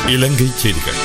இலங்கை செய்திகள்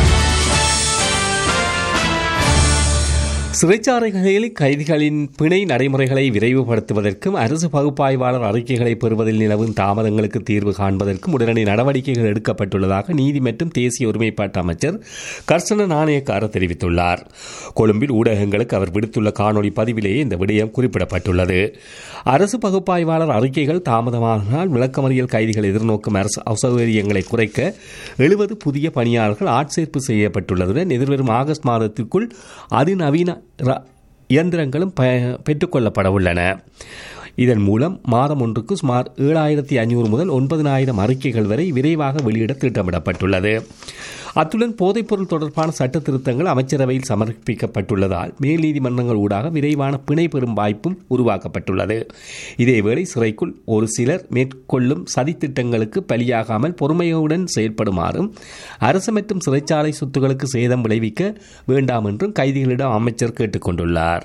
சிறைச்சாலைகளில் கைதிகளின் பிணை நடைமுறைகளை விரைவுபடுத்துவதற்கும் அரசு பகுப்பாய்வாளர் அறிக்கைகளை பெறுவதில் நிலவும் தாமதங்களுக்கு தீர்வு காண்பதற்கும் உடனடி நடவடிக்கைகள் எடுக்கப்பட்டுள்ளதாக நீதி மற்றும் தேசிய ஒருமைப்பாட்டு அமைச்சர் கர்சன நாணயக்கார தெரிவித்துள்ளார் கொழும்பில் ஊடகங்களுக்கு அவர் விடுத்துள்ள காணொலி பதிவிலேயே இந்த விடயம் குறிப்பிடப்பட்டுள்ளது அரசு பகுப்பாய்வாளர் அறிக்கைகள் தாமதமானால் விளக்கமறியல் கைதிகள் எதிர்நோக்கும் அரசு அசௌகரியங்களை குறைக்க எழுபது புதிய பணியாளர்கள் ஆட்சேர்ப்பு செய்யப்பட்டுள்ளதுடன் எதிர்வரும் ஆகஸ்ட் மாதத்திற்குள் அதிநவீன ர- இயந்திரங்களும் ப- பெற்றுக்கொள்ளப்பட உள்ளன இதன் மூலம் மாதம் ஒன்றுக்கு சுமார் ஏழாயிரத்தி ஐநூறு முதல் ஒன்பதினாயிரம் அறிக்கைகள் வரை விரைவாக வெளியிட திட்டமிடப்பட்டுள்ளது அத்துடன் போதைப்பொருள் தொடர்பான சட்ட திருத்தங்கள் அமைச்சரவையில் சமர்ப்பிக்கப்பட்டுள்ளதால் மேல் நீதிமன்றங்கள் ஊடாக விரைவான பிணை பெறும் வாய்ப்பும் உருவாக்கப்பட்டுள்ளது இதேவேளை சிறைக்குள் ஒரு சிலர் மேற்கொள்ளும் சதித்திட்டங்களுக்கு பலியாகாமல் பொறுமையுடன் செயல்படுமாறும் அரசு மற்றும் சிறைச்சாலை சொத்துக்களுக்கு சேதம் விளைவிக்க வேண்டாம் என்றும் கைதிகளிடம் அமைச்சர் கேட்டுக்கொண்டுள்ளார்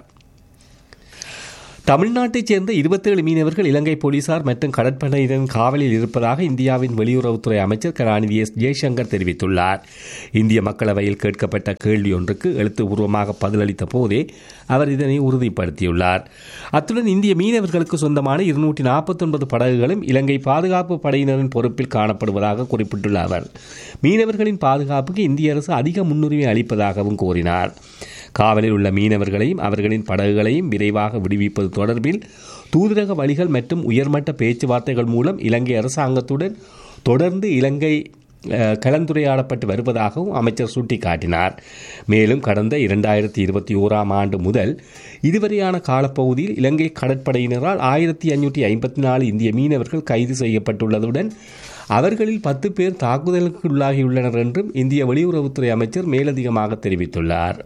தமிழ்நாட்டைச் சேர்ந்த 27 மீனவர்கள் இலங்கை போலீசார் மற்றும் கடற்படையினரின் காவலில் இருப்பதாக இந்தியாவின் வெளியுறவுத்துறை அமைச்சர் கலாநிதி எஸ் ஜெய்சங்கர் தெரிவித்துள்ளார் இந்திய மக்களவையில் கேட்கப்பட்ட கேள்வி ஒன்றுக்கு எழுத்துப்பூர்வமாக பதிலளித்த போதே அவர் இதனை உறுதிப்படுத்தியுள்ளார் அத்துடன் இந்திய மீனவர்களுக்கு சொந்தமான இருநூற்றி நாற்பத்தொன்பது படகுகளும் இலங்கை பாதுகாப்பு படையினரின் பொறுப்பில் காணப்படுவதாக குறிப்பிட்டுள்ள அவர் மீனவர்களின் பாதுகாப்புக்கு இந்திய அரசு அதிக முன்னுரிமை அளிப்பதாகவும் கூறினார் காவலில் உள்ள மீனவர்களையும் அவர்களின் படகுகளையும் விரைவாக விடுவிப்பது தொடர்பில் தூதரக வழிகள் மற்றும் உயர்மட்ட பேச்சுவார்த்தைகள் மூலம் இலங்கை அரசாங்கத்துடன் தொடர்ந்து இலங்கை அஹ், கலந்துரையாடப்பட்டு வருவதாகவும் அமைச்சர் சுட்டிக்காட்டினார் மேலும் கடந்த இரண்டாயிரத்தி இருபத்தி ஓராம் ஆண்டு முதல் இதுவரையான காலப்பகுதியில் இலங்கை கடற்படையினரால் ஆயிரத்தி ஐநூற்றி ஐம்பத்தி நாலு இந்திய மீனவர்கள் கைது செய்யப்பட்டுள்ளதுடன் அவர்களில் பத்து பேர் தாக்குதலுக்கு உள்ளாகியுள்ளனர் என்றும் இந்திய வெளியுறவுத்துறை அமைச்சர் மேலதிகமாக தெரிவித்துள்ளார்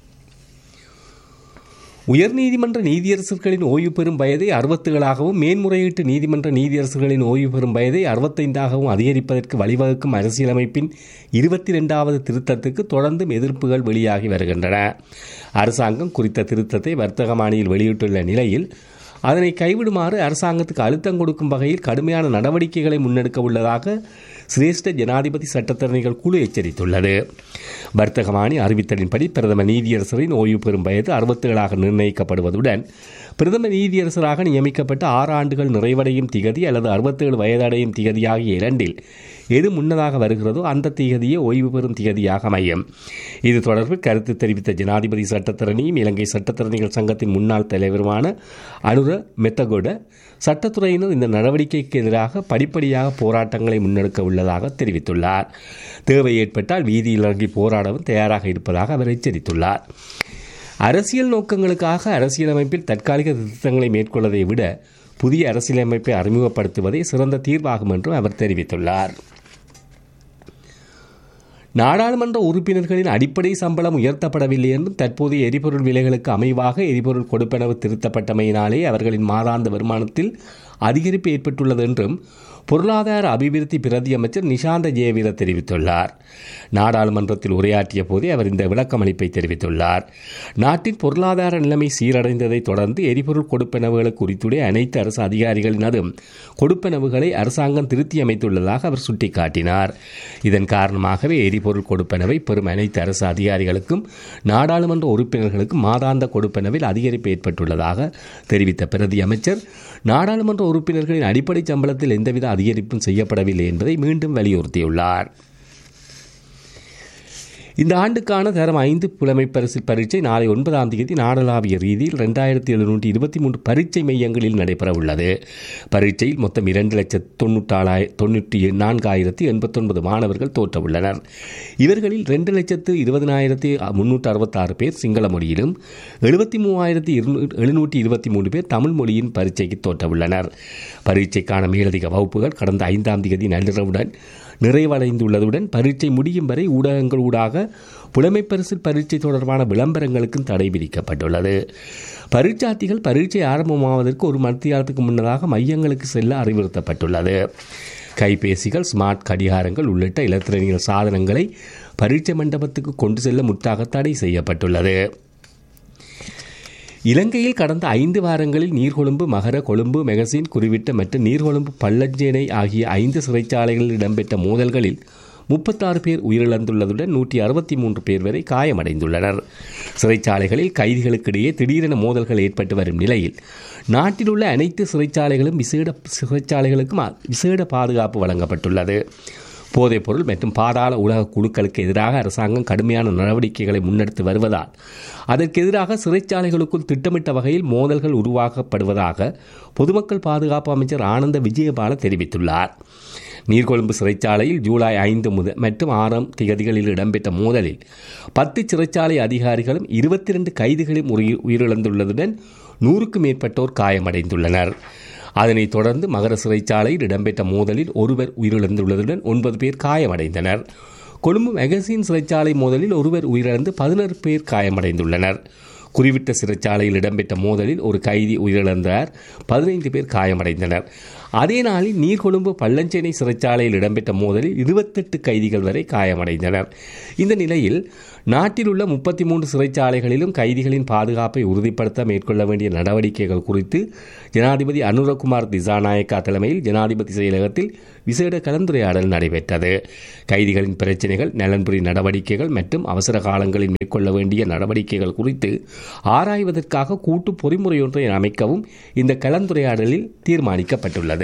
உயர்நீதிமன்ற நீதியரசர்களின் ஓய்வு பெறும் வயதை அறுபத்துகளாகவும் மேன்முறையீட்டு நீதிமன்ற நீதியரசர்களின் ஓய்வு பெறும் வயதை அறுபத்தைந்தாகவும் அதிகரிப்பதற்கு வழிவகுக்கும் அரசியலமைப்பின் இருபத்தி இரண்டாவது திருத்தத்துக்கு தொடர்ந்தும் எதிர்ப்புகள் வெளியாகி வருகின்றன அரசாங்கம் குறித்த திருத்தத்தை வர்த்தகமானியில் வெளியிட்டுள்ள நிலையில் அதனை கைவிடுமாறு அரசாங்கத்துக்கு அழுத்தம் கொடுக்கும் வகையில் கடுமையான நடவடிக்கைகளை முன்னெடுக்க உள்ளதாக சிரேஷ்ட ஜனாதிபதி சட்டத்தரணிகள் குழு எச்சரித்துள்ளது வர்த்தகமானி அறிவித்தலின்படி பிரதம நீதியரசரின் ஓய்வு பெறும் வயது அறுபத்துகளாக நிர்ணயிக்கப்படுவதுடன் பிரதம நீதியரசராக நியமிக்கப்பட்ட ஆறு ஆண்டுகள் நிறைவடையும் திகதி அல்லது அறுபத்தேழு வயதடையும் திகதி ஆகிய இரண்டில் எது முன்னதாக வருகிறதோ அந்த திகதியே ஓய்வு பெறும் திகதியாக அமையும் இது தொடர்பில் கருத்து தெரிவித்த ஜனாதிபதி சட்டத்தரணியும் இலங்கை சட்டத்தரணிகள் சங்கத்தின் முன்னாள் தலைவருமான அனுர மெத்தகோட சட்டத்துறையினர் இந்த நடவடிக்கைக்கு எதிராக படிப்படியாக போராட்டங்களை முன்னெடுக்க உள்ளதாக தெரிவித்துள்ளார் தேவை ஏற்பட்டால் வீதியில் இறங்கி போராடவும் தயாராக இருப்பதாக அவர் எச்சரித்துள்ளார் அரசியல் நோக்கங்களுக்காக அரசியலமைப்பில் தற்காலிக திருத்தங்களை மேற்கொள்வதை விட புதிய அரசியலமைப்பை அறிமுகப்படுத்துவதே சிறந்த தீர்வாகும் என்றும் அவர் தெரிவித்துள்ளார் நாடாளுமன்ற உறுப்பினர்களின் அடிப்படை சம்பளம் உயர்த்தப்படவில்லை என்றும் தற்போதைய எரிபொருள் விலைகளுக்கு அமைவாக எரிபொருள் கொடுப்பனவு திருத்தப்பட்டமையினாலே அவர்களின் மாதாந்த வருமானத்தில் அதிகரிப்பு ஏற்பட்டுள்ளது என்றும் பொருளாதார அபிவிருத்தி பிரதி அமைச்சர் நிஷாந்த ஜெயவீர தெரிவித்துள்ளார் நாடாளுமன்றத்தில் உரையாற்றிய போதே அவர் இந்த விளக்கமளிப்பை தெரிவித்துள்ளார் நாட்டின் பொருளாதார நிலைமை சீரடைந்ததை தொடர்ந்து எரிபொருள் கொடுப்பனவுகளுக்கு குறித்துடைய அனைத்து அரசு அதிகாரிகளினதும் கொடுப்பனவுகளை அரசாங்கம் திருத்தி அமைத்துள்ளதாக அவர் சுட்டிக்காட்டினார் இதன் காரணமாகவே எரிபொருள் கொடுப்பனவை பெறும் அனைத்து அரசு அதிகாரிகளுக்கும் நாடாளுமன்ற உறுப்பினர்களுக்கும் மாதாந்த கொடுப்பனவில் அதிகரிப்பு ஏற்பட்டுள்ளதாக தெரிவித்த பிரதி அமைச்சர் நாடாளுமன்ற உறுப்பினர்களின் அடிப்படை சம்பளத்தில் எந்தவித அதிகரிப்பும் செய்யப்படவில்லை என்பதை மீண்டும் வலியுறுத்தியுள்ளார் இந்த ஆண்டுக்கான தரம் ஐந்து புலமை பரிசு பரீட்சை நாளை ஒன்பதாம் தேதி நாடளாவிய ரீதியில் ரெண்டாயிரத்தி எழுநூற்றி இருபத்தி மூன்று பரீட்சை மையங்களில் நடைபெற உள்ளது பரீட்சையில் மொத்தம் இரண்டு லட்சத்து தொண்ணூற்றாலாய் தொண்ணூற்றி நான்காயிரத்தி எண்பத்தொன்பது மாணவர்கள் தோற்ற உள்ளனர் இவர்களில் ரெண்டு லட்சத்து இருபதனாயிரத்தி முன்னூற்று அறுபத்தாறு பேர் சிங்கள மொழியிலும் எழுபத்தி மூவாயிரத்தி எழுநூற்றி இருபத்தி மூன்று பேர் தமிழ் மொழியின் பரீட்சைக்கு தோற்ற உள்ளனர் பரீட்சைக்கான மேலதிக வகுப்புகள் கடந்த ஐந்தாம் தேதி நள்ளிரவுடன் நிறைவடைந்துள்ளதுடன் பரீட்சை முடியும் வரை ஊடகங்கள் ஊடாக புலமைப் பரிசில் பரீட்சை தொடர்பான விளம்பரங்களுக்கும் தடை விதிக்கப்பட்டுள்ளது பரீட்சார்த்திகள் பரீட்சை ஆரம்பமாவதற்கு ஒரு மத்தியாலத்துக்கு முன்னதாக மையங்களுக்கு செல்ல அறிவுறுத்தப்பட்டுள்ளது கைபேசிகள் ஸ்மார்ட் கடிகாரங்கள் உள்ளிட்ட இலத்திரனியல் சாதனங்களை பரீட்சை மண்டபத்துக்கு கொண்டு செல்ல முற்றாக தடை செய்யப்பட்டுள்ளது இலங்கையில் கடந்த ஐந்து வாரங்களில் நீர்கொழும்பு மகர கொழும்பு மெகசின் குறிவிட்ட மற்றும் நீர்கொழும்பு பள்ளஞ்சேனை ஆகிய ஐந்து சிறைச்சாலைகளில் இடம்பெற்ற மோதல்களில் முப்பத்தாறு பேர் உயிரிழந்துள்ளதுடன் நூற்றி அறுபத்தி மூன்று பேர் வரை காயமடைந்துள்ளனர் சிறைச்சாலைகளில் கைதிகளுக்கிடையே திடீரென மோதல்கள் ஏற்பட்டு வரும் நிலையில் நாட்டில் உள்ள அனைத்து சிறைச்சாலைகளும் விசேட சிறைச்சாலைகளுக்கும் விசேட பாதுகாப்பு வழங்கப்பட்டுள்ளது போதைப்பொருள் மற்றும் பாதாள உலக குழுக்களுக்கு எதிராக அரசாங்கம் கடுமையான நடவடிக்கைகளை முன்னெடுத்து வருவதால் அதற்கு எதிராக சிறைச்சாலைகளுக்குள் திட்டமிட்ட வகையில் மோதல்கள் உருவாக்கப்படுவதாக பொதுமக்கள் பாதுகாப்பு அமைச்சர் ஆனந்த விஜயபால தெரிவித்துள்ளார் நீர்கொழும்பு சிறைச்சாலையில் ஜூலை ஐந்து முதல் மற்றும் ஆறாம் திகதிகளில் இடம்பெற்ற மோதலில் பத்து சிறைச்சாலை அதிகாரிகளும் இருபத்தி ரெண்டு கைதிகளும் உயிரிழந்துள்ளதுடன் நூறுக்கும் மேற்பட்டோர் காயமடைந்துள்ளனர் அதனைத் தொடர்ந்து மகர சிறைச்சாலையில் இடம்பெற்ற மோதலில் ஒருவர் உயிரிழந்துள்ளதுடன் ஒன்பது பேர் காயமடைந்தனர் கொழும்பு மெகசின் சிறைச்சாலை மோதலில் ஒருவர் உயிரிழந்து பதினோரு பேர் காயமடைந்துள்ளனர் குறிவிட்ட சிறைச்சாலையில் இடம்பெற்ற மோதலில் ஒரு கைதி உயிரிழந்தார் பதினைந்து பேர் காயமடைந்தனர் அதே நாளில் நீர்கொழும்பு பள்ளஞ்சேனை சிறைச்சாலையில் இடம்பெற்ற மோதலில் இருபத்தெட்டு கைதிகள் வரை காயமடைந்தனர் இந்த நிலையில் நாட்டில் உள்ள முப்பத்தி மூன்று சிறைச்சாலைகளிலும் கைதிகளின் பாதுகாப்பை உறுதிப்படுத்த மேற்கொள்ள வேண்டிய நடவடிக்கைகள் குறித்து ஜனாதிபதி அனுரகுமார் திசாநாயக்கா தலைமையில் ஜனாதிபதி செயலகத்தில் விசேட கலந்துரையாடல் நடைபெற்றது கைதிகளின் பிரச்சினைகள் நலன்புரி நடவடிக்கைகள் மற்றும் அவசர காலங்களில் மேற்கொள்ள வேண்டிய நடவடிக்கைகள் குறித்து ஆராய்வதற்காக கூட்டு பொறிமுறையொன்றை அமைக்கவும் இந்த கலந்துரையாடலில் தீர்மானிக்கப்பட்டுள்ளது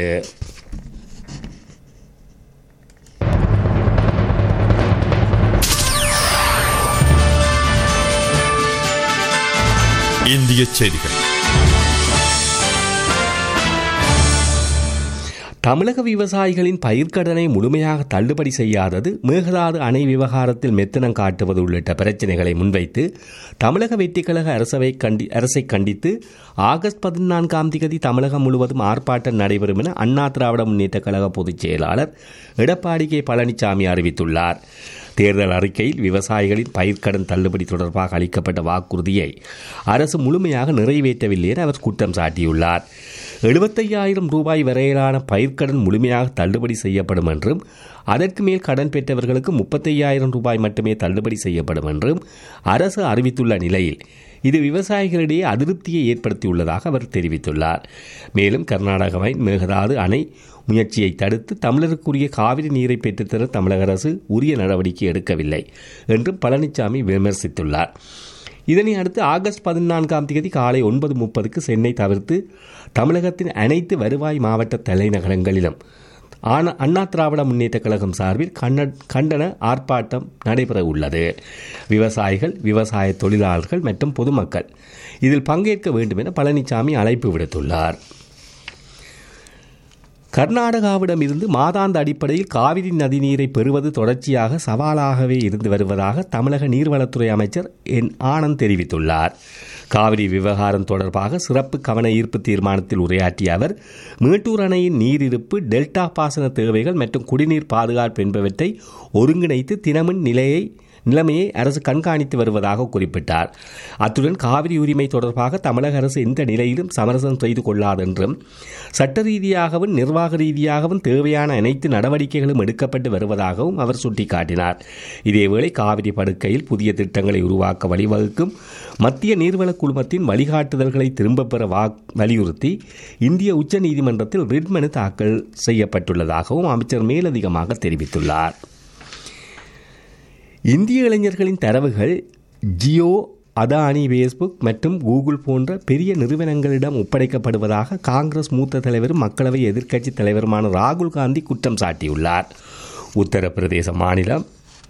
இந்திய செய்திகள் தமிழக விவசாயிகளின் பயிர்க்கடனை முழுமையாக தள்ளுபடி செய்யாதது மேகதாது அணை விவகாரத்தில் மெத்தனம் காட்டுவது உள்ளிட்ட பிரச்சினைகளை முன்வைத்து தமிழக வெற்றிக்கழக அரசவை கண்டி அரசை கண்டித்து ஆகஸ்ட் பதினான்காம் தேதி தமிழகம் முழுவதும் ஆர்ப்பாட்டம் நடைபெறும் என அண்ணா திராவிட முன்னேற்ற கழக பொதுச் செயலாளர் எடப்பாடி கே பழனிசாமி அறிவித்துள்ளார் தேர்தல் அறிக்கையில் விவசாயிகளின் பயிர்க்கடன் தள்ளுபடி தொடர்பாக அளிக்கப்பட்ட வாக்குறுதியை அரசு முழுமையாக நிறைவேற்றவில்லை என அவர் குற்றம் சாட்டியுள்ளார் எழுபத்தையாயிரம் ரூபாய் வரையிலான பயிர்க்கடன் முழுமையாக தள்ளுபடி செய்யப்படும் என்றும் அதற்கு மேல் கடன் பெற்றவர்களுக்கு முப்பத்தையாயிரம் ரூபாய் மட்டுமே தள்ளுபடி செய்யப்படும் என்றும் அரசு அறிவித்துள்ள நிலையில் இது விவசாயிகளிடையே அதிருப்தியை ஏற்படுத்தியுள்ளதாக அவர் தெரிவித்துள்ளார் மேலும் கர்நாடகாவின் மேகதாது அணை முயற்சியை தடுத்து தமிழருக்குரிய காவிரி நீரை பெற்றுத்தர தமிழக அரசு உரிய நடவடிக்கை எடுக்கவில்லை என்றும் பழனிசாமி விமர்சித்துள்ளார் இதனை அடுத்து ஆகஸ்ட் பதினான்காம் தேதி காலை ஒன்பது முப்பதுக்கு சென்னை தவிர்த்து தமிழகத்தின் அனைத்து வருவாய் மாவட்ட தலைநகரங்களிலும் ஆன அண்ணா திராவிட முன்னேற்ற கழகம் சார்பில் கண்ண கண்டன ஆர்ப்பாட்டம் நடைபெற உள்ளது விவசாயிகள் விவசாய தொழிலாளர்கள் மற்றும் பொதுமக்கள் இதில் பங்கேற்க வேண்டும் என பழனிசாமி அழைப்பு விடுத்துள்ளார் கர்நாடகாவிடம் இருந்து மாதாந்த அடிப்படையில் காவிரி நதிநீரை பெறுவது தொடர்ச்சியாக சவாலாகவே இருந்து வருவதாக தமிழக நீர்வளத்துறை அமைச்சர் என் ஆனந்த் தெரிவித்துள்ளார் காவிரி விவகாரம் தொடர்பாக சிறப்பு கவன ஈர்ப்பு தீர்மானத்தில் உரையாற்றிய அவர் மேட்டூர் அணையின் நீரிருப்பு டெல்டா பாசன தேவைகள் மற்றும் குடிநீர் பாதுகாப்பு என்பவற்றை ஒருங்கிணைத்து தினமின் நிலையை நிலைமையை அரசு கண்காணித்து வருவதாக குறிப்பிட்டார் அத்துடன் காவிரி உரிமை தொடர்பாக தமிழக அரசு எந்த நிலையிலும் சமரசம் செய்து கொள்ளாதென்றும் சட்ட ரீதியாகவும் நிர்வாக ரீதியாகவும் தேவையான அனைத்து நடவடிக்கைகளும் எடுக்கப்பட்டு வருவதாகவும் அவர் சுட்டிக்காட்டினார் இதேவேளை காவிரி படுக்கையில் புதிய திட்டங்களை உருவாக்க வழிவகுக்கும் மத்திய நீர்வள குழுமத்தின் வழிகாட்டுதல்களை திரும்பப் பெற வா வலியுறுத்தி இந்திய உச்சநீதிமன்றத்தில் ரிட் மனு தாக்கல் செய்யப்பட்டுள்ளதாகவும் அமைச்சர் மேலதிகமாக தெரிவித்துள்ளார் இந்திய இளைஞர்களின் தரவுகள் ஜியோ அதானி ஃபேஸ்புக் மற்றும் கூகுள் போன்ற பெரிய நிறுவனங்களிடம் ஒப்படைக்கப்படுவதாக காங்கிரஸ் மூத்த தலைவரும் மக்களவை எதிர்க்கட்சி தலைவருமான ராகுல் காந்தி குற்றம் சாட்டியுள்ளார் உத்தரப்பிரதேச மாநிலம்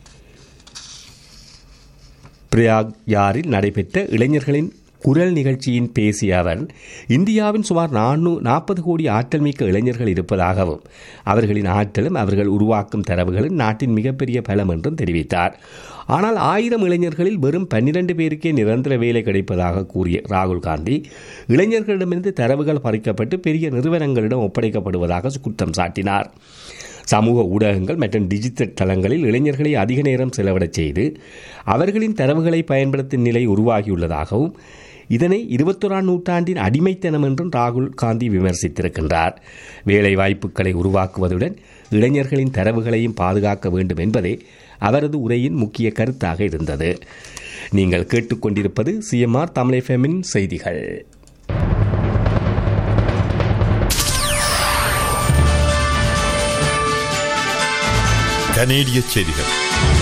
பிரயாக்யாரில் நடைபெற்ற இளைஞர்களின் குரல் நிகழ்ச்சியின் பேசிய அவர் இந்தியாவின் சுமார் நானூ நாற்பது கோடி ஆற்றல் மிக்க இளைஞர்கள் இருப்பதாகவும் அவர்களின் ஆற்றலும் அவர்கள் உருவாக்கும் தரவுகளும் நாட்டின் மிகப்பெரிய பலம் என்றும் தெரிவித்தார் ஆனால் ஆயிரம் இளைஞர்களில் வெறும் பன்னிரண்டு பேருக்கே நிரந்தர வேலை கிடைப்பதாக கூறிய ராகுல் காந்தி இளைஞர்களிடமிருந்து தரவுகள் பறிக்கப்பட்டு பெரிய நிறுவனங்களிடம் ஒப்படைக்கப்படுவதாக குற்றம் சாட்டினார் சமூக ஊடகங்கள் மற்றும் டிஜிட்டல் தளங்களில் இளைஞர்களை அதிக நேரம் செலவிடச் செய்து அவர்களின் தரவுகளை பயன்படுத்தும் நிலை உருவாகியுள்ளதாகவும் இதனை இருபத்தொராம் நூற்றாண்டின் அடிமைத்தனம் என்றும் ராகுல் காந்தி விமர்சித்திருக்கின்றார் வேலை வாய்ப்புகளை உருவாக்குவதுடன் இளைஞர்களின் தரவுகளையும் பாதுகாக்க வேண்டும் என்பதே அவரது உரையின் முக்கிய கருத்தாக இருந்தது நீங்கள் கேட்டுக்கொண்டிருப்பது சிஎம்ஆர் தமிழ் எஃப்எம்மின் செய்திகள் கனேடிய செய்திகள்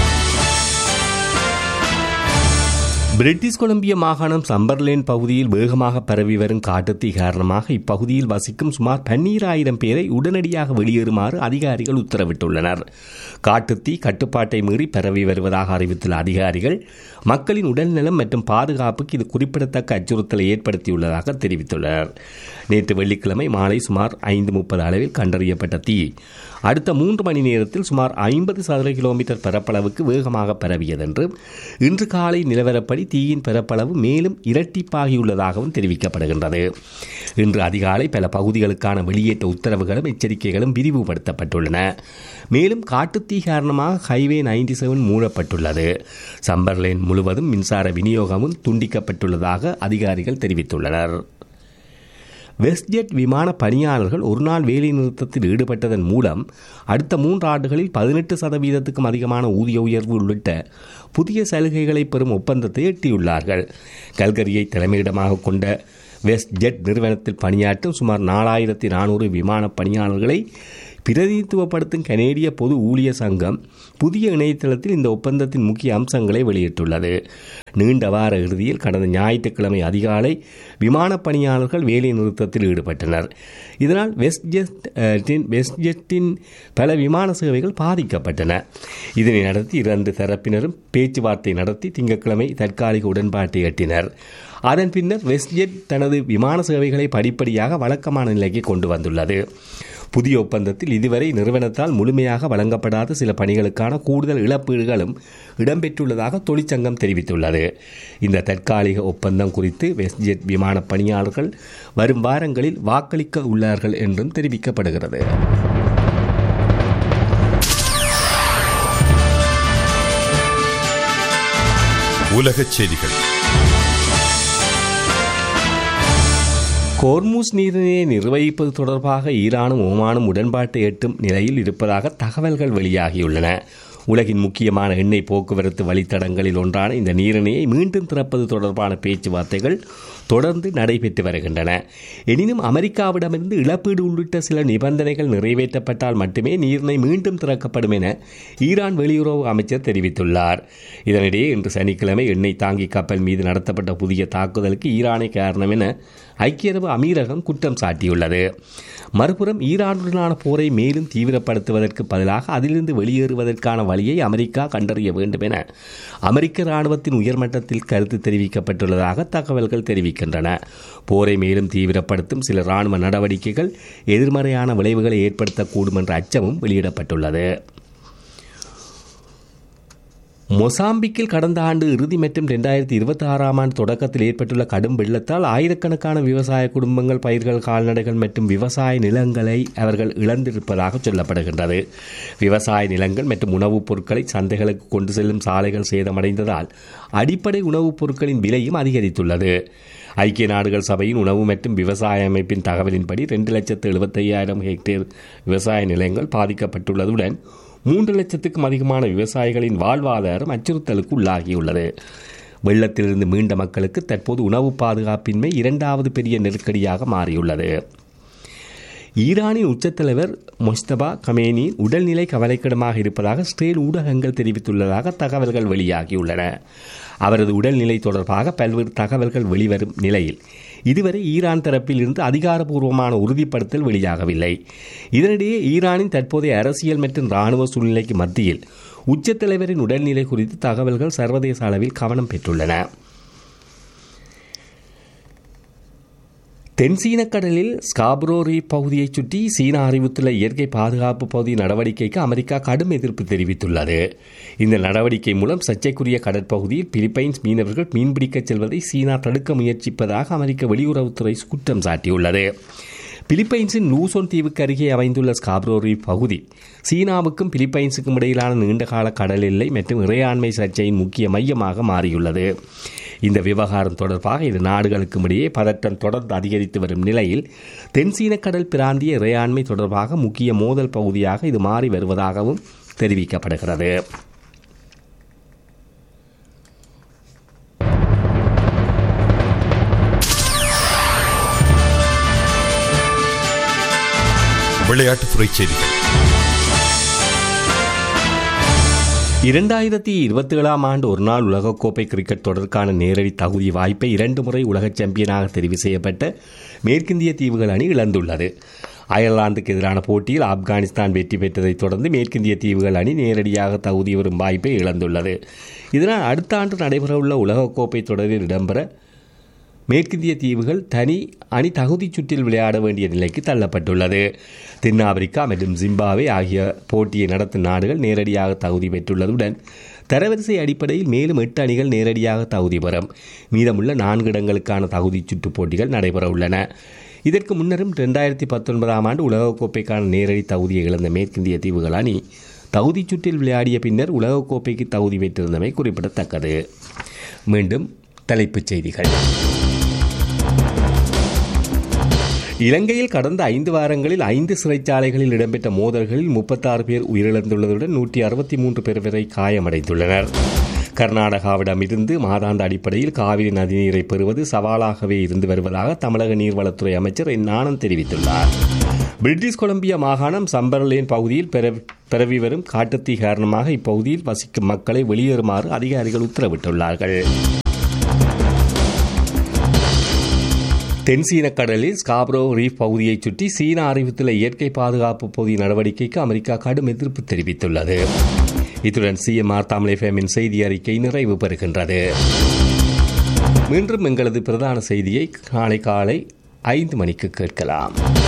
பிரிட்டிஷ் கொலம்பியா மாகாணம் சம்பர்லேன் பகுதியில் வேகமாக பரவி வரும் காட்டுத்தீ காரணமாக இப்பகுதியில் வசிக்கும் சுமார் பன்னீராயிரம் பேரை உடனடியாக வெளியேறுமாறு அதிகாரிகள் உத்தரவிட்டுள்ளனர் காட்டுத்தீ கட்டுப்பாட்டை மீறி பரவி வருவதாக அறிவித்துள்ள அதிகாரிகள் மக்களின் உடல்நலம் மற்றும் பாதுகாப்புக்கு இது குறிப்பிடத்தக்க அச்சுறுத்தலை ஏற்படுத்தியுள்ளதாக தெரிவித்துள்ளனர் நேற்று வெள்ளிக்கிழமை மாலை சுமார் ஐந்து முப்பது அளவில் கண்டறியப்பட்ட தீ அடுத்த மூன்று மணி நேரத்தில் சுமார் ஐம்பது சதுர கிலோமீட்டர் பரப்பளவுக்கு வேகமாக பரவியதென்று இன்று காலை நிலவரப்படி தீயின் பரப்பளவு மேலும் இரட்டிப்பாகியுள்ளதாகவும் தெரிவிக்கப்படுகின்றது இன்று அதிகாலை பல பகுதிகளுக்கான வெளியேற்ற உத்தரவுகளும் எச்சரிக்கைகளும் விரிவுபடுத்தப்பட்டுள்ளன மேலும் காட்டுத்தீ காரணமாக ஹைவே நைன்டி செவன் மூடப்பட்டுள்ளது சம்பர்லேன் முழுவதும் மின்சார விநியோகமும் துண்டிக்கப்பட்டுள்ளதாக அதிகாரிகள் தெரிவித்துள்ளனர் வெஸ்ட்ஜெட் விமான பணியாளர்கள் ஒருநாள் வேலை நிறுத்தத்தில் ஈடுபட்டதன் மூலம் அடுத்த மூன்று ஆண்டுகளில் பதினெட்டு சதவீதத்துக்கும் அதிகமான ஊதிய உயர்வு உள்ளிட்ட புதிய சலுகைகளை பெறும் ஒப்பந்தத்தை எட்டியுள்ளார்கள் கல்கரியை தலைமையிடமாக கொண்ட வெஸ்ட் ஜெட் நிறுவனத்தில் பணியாற்றும் சுமார் நாலாயிரத்தி நானூறு விமான பணியாளர்களை பிரதிநிதித்துவப்படுத்தும் கனேடிய பொது ஊழியர் சங்கம் புதிய இணையதளத்தில் இந்த ஒப்பந்தத்தின் முக்கிய அம்சங்களை வெளியிட்டுள்ளது நீண்ட வார இறுதியில் கடந்த ஞாயிற்றுக்கிழமை அதிகாலை விமான பணியாளர்கள் வேலை நிறுத்தத்தில் ஈடுபட்டனர் இதனால் வெஸ்ட் ஜெட் வெஸ்ட் ஜெட்டின் பல விமான சேவைகள் பாதிக்கப்பட்டன இதனை நடத்தி இரண்டு தரப்பினரும் பேச்சுவார்த்தை நடத்தி திங்கட்கிழமை தற்காலிக உடன்பாட்டை எட்டினர் அதன் பின்னர் வெஸ்ட்ஜெட் தனது விமான சேவைகளை படிப்படியாக வழக்கமான நிலைக்கு கொண்டு வந்துள்ளது புதிய ஒப்பந்தத்தில் இதுவரை நிறுவனத்தால் முழுமையாக வழங்கப்படாத சில பணிகளுக்கான கூடுதல் இழப்பீடுகளும் இடம்பெற்றுள்ளதாக தொழிற்சங்கம் தெரிவித்துள்ளது இந்த தற்காலிக ஒப்பந்தம் குறித்து வெஸ்ட்ஜெட் விமான பணியாளர்கள் வரும் வாரங்களில் வாக்களிக்க உள்ளார்கள் என்றும் தெரிவிக்கப்படுகிறது உலகச் செய்திகள் கோர்மூஸ் நீரிணையை நிர்வகிப்பது தொடர்பாக ஈரானும் ஓமானும் உடன்பாட்டை எட்டும் நிலையில் இருப்பதாக தகவல்கள் வெளியாகியுள்ளன உலகின் முக்கியமான எண்ணெய் போக்குவரத்து வழித்தடங்களில் ஒன்றான இந்த நீரிணையை மீண்டும் திறப்பது தொடர்பான பேச்சுவார்த்தைகள் தொடர்ந்து நடைபெற்று வருகின்றன எனினும் அமெரிக்காவிடமிருந்து இழப்பீடு உள்ளிட்ட சில நிபந்தனைகள் நிறைவேற்றப்பட்டால் மட்டுமே நீரிணை மீண்டும் திறக்கப்படும் என ஈரான் வெளியுறவு அமைச்சர் தெரிவித்துள்ளார் இதனிடையே இன்று சனிக்கிழமை எண்ணெய் தாங்கி கப்பல் மீது நடத்தப்பட்ட புதிய தாக்குதலுக்கு ஈரானே காரணம் என ஐக்கிய அரபு அமீரகம் குற்றம் சாட்டியுள்ளது மறுபுறம் ஈரானுடனான போரை மேலும் தீவிரப்படுத்துவதற்கு பதிலாக அதிலிருந்து வெளியேறுவதற்கான வழியை அமெரிக்கா கண்டறிய வேண்டும் என அமெரிக்க ராணுவத்தின் உயர்மட்டத்தில் கருத்து தெரிவிக்கப்பட்டுள்ளதாக தகவல்கள் தெரிவிக்கின்றன போரை மேலும் தீவிரப்படுத்தும் சில ராணுவ நடவடிக்கைகள் எதிர்மறையான விளைவுகளை ஏற்படுத்தக்கூடும் என்ற அச்சமும் வெளியிடப்பட்டுள்ளது மொசாம்பிக்கில் கடந்த ஆண்டு இறுதி மற்றும் ரெண்டாயிரத்தி இருபத்தி ஆறாம் ஆண்டு தொடக்கத்தில் ஏற்பட்டுள்ள கடும் வெள்ளத்தால் ஆயிரக்கணக்கான விவசாய குடும்பங்கள் பயிர்கள் கால்நடைகள் மற்றும் விவசாய நிலங்களை அவர்கள் இழந்திருப்பதாக சொல்லப்படுகின்றது விவசாய நிலங்கள் மற்றும் உணவுப் பொருட்களை சந்தைகளுக்கு கொண்டு செல்லும் சாலைகள் சேதமடைந்ததால் அடிப்படை உணவுப் பொருட்களின் விலையும் அதிகரித்துள்ளது ஐக்கிய நாடுகள் சபையின் உணவு மற்றும் விவசாய அமைப்பின் தகவலின்படி ரெண்டு லட்சத்து எழுபத்தையாயிரம் ஹெக்டேர் விவசாய நிலங்கள் பாதிக்கப்பட்டுள்ளதுடன் மூன்று லட்சத்துக்கும் அதிகமான விவசாயிகளின் வாழ்வாதாரம் அச்சுறுத்தலுக்கு உள்ளாகியுள்ளது வெள்ளத்திலிருந்து மீண்ட மக்களுக்கு தற்போது உணவு பாதுகாப்பின்மை இரண்டாவது பெரிய நெருக்கடியாக மாறியுள்ளது ஈரானின் உச்சத்தலைவர் மொஸ்தபா கமேனி உடல்நிலை கவலைக்கிடமாக இருப்பதாக ஸ்ரேல் ஊடகங்கள் தெரிவித்துள்ளதாக தகவல்கள் வெளியாகியுள்ளன அவரது உடல்நிலை தொடர்பாக பல்வேறு தகவல்கள் வெளிவரும் நிலையில் இதுவரை ஈரான் தரப்பில் இருந்து அதிகாரப்பூர்வமான உறுதிப்படுத்தல் வெளியாகவில்லை இதனிடையே ஈரானின் தற்போதைய அரசியல் மற்றும் இராணுவ சூழ்நிலைக்கு மத்தியில் உச்சத்தலைவரின் உடல்நிலை குறித்து தகவல்கள் சர்வதேச அளவில் கவனம் பெற்றுள்ளன தென்சீன கடலில் ஸ்காப்ரோரி பகுதியைச் சுற்றி சீனா அறிவித்துள்ள இயற்கை பாதுகாப்பு பகுதி நடவடிக்கைக்கு அமெரிக்கா கடும் எதிர்ப்பு தெரிவித்துள்ளது இந்த நடவடிக்கை மூலம் சர்ச்சைக்குரிய கடற்பகுதியில் பிலிப்பைன்ஸ் மீனவர்கள் மீன்பிடிக்கச் செல்வதை சீனா தடுக்க முயற்சிப்பதாக அமெரிக்க வெளியுறவுத்துறை குற்றம் சாட்டியுள்ளது பிலிப்பைன்ஸின் லூசோன் தீவுக்கு அருகே அமைந்துள்ள ஸ்காப்ரோரி பகுதி சீனாவுக்கும் பிலிப்பைன்ஸுக்கும் இடையிலான நீண்டகால கடல் எல்லை மற்றும் இறையாண்மை சர்ச்சையின் முக்கிய மையமாக மாறியுள்ளது இந்த விவகாரம் தொடர்பாக இரு நாடுகளுக்கும் இடையே பதட்டம் தொடர்ந்து அதிகரித்து வரும் நிலையில் தென்சீன கடல் பிராந்திய இறையாண்மை தொடர்பாக முக்கிய மோதல் பகுதியாக இது மாறி வருவதாகவும் தெரிவிக்கப்படுகிறது விளையாட்டுத்துறை செய்திகள் இரண்டாயிரத்தி இருபத்தி ஏழாம் ஆண்டு ஒருநாள் உலகக்கோப்பை கிரிக்கெட் தொடருக்கான நேரடி தகுதி வாய்ப்பை இரண்டு முறை உலக சாம்பியனாக தெரிவு செய்யப்பட்ட மேற்கிந்திய தீவுகள் அணி இழந்துள்ளது அயர்லாந்துக்கு எதிரான போட்டியில் ஆப்கானிஸ்தான் வெற்றி பெற்றதைத் தொடர்ந்து மேற்கிந்திய தீவுகள் அணி நேரடியாக தகுதி வரும் வாய்ப்பை இழந்துள்ளது இதனால் அடுத்த ஆண்டு நடைபெறவுள்ள உலகக்கோப்பை தொடரில் இடம்பெற மேற்கிந்திய தீவுகள் தனி அணி தகுதிச் சுற்றில் விளையாட வேண்டிய நிலைக்கு தள்ளப்பட்டுள்ளது தென்னாப்பிரிக்கா மற்றும் ஜிம்பாவே ஆகிய போட்டியை நடத்தும் நாடுகள் நேரடியாக தகுதி பெற்றுள்ளதுடன் தரவரிசை அடிப்படையில் மேலும் எட்டு அணிகள் நேரடியாக தகுதி பெறும் மீதமுள்ள நான்கு இடங்களுக்கான தகுதிச் சுற்றுப் போட்டிகள் நடைபெற உள்ளன இதற்கு முன்னரும் ரெண்டாயிரத்தி பத்தொன்பதாம் ஆண்டு உலகக்கோப்பைக்கான நேரடி தகுதியை இழந்த மேற்கிந்திய தீவுகள் அணி தகுதிச் சுற்றில் விளையாடிய பின்னர் உலகக்கோப்பைக்கு தகுதி பெற்றிருந்தமை குறிப்பிடத்தக்கது மீண்டும் தலைப்புச் செய்திகள் இலங்கையில் கடந்த ஐந்து வாரங்களில் ஐந்து சிறைச்சாலைகளில் இடம்பெற்ற மோதல்களில் முப்பத்தாறு பேர் உயிரிழந்துள்ளதுடன் நூற்றி அறுபத்தி மூன்று பேர் வரை காயமடைந்துள்ளனர் கர்நாடகாவிடமிருந்து மாதாந்த அடிப்படையில் காவிரி நதிநீரை பெறுவது சவாலாகவே இருந்து வருவதாக தமிழக நீர்வளத்துறை அமைச்சர் என் ஆனந்த் தெரிவித்துள்ளார் பிரிட்டிஷ் கொலம்பியா மாகாணம் சம்பர்லேன் பகுதியில் பரவி வரும் காட்டுத்தீ காரணமாக இப்பகுதியில் வசிக்கும் மக்களை வெளியேறுமாறு அதிகாரிகள் உத்தரவிட்டுள்ளார்கள் தென்சீன கடலில் ஸ்காப்ரோ ரீஃப் பகுதியைச் சுற்றி சீனா அறிவித்துள்ள இயற்கை பாதுகாப்பு பகுதி நடவடிக்கைக்கு அமெரிக்கா கடும் எதிர்ப்பு தெரிவித்துள்ளது இத்துடன் சிஎம்ஆர் தமிழ் எஃப்எம்மின் செய்தி அறிக்கை நிறைவு பெறுகின்றது மீண்டும் எங்களது பிரதான செய்தியை நாளை காலை ஐந்து மணிக்கு கேட்கலாம்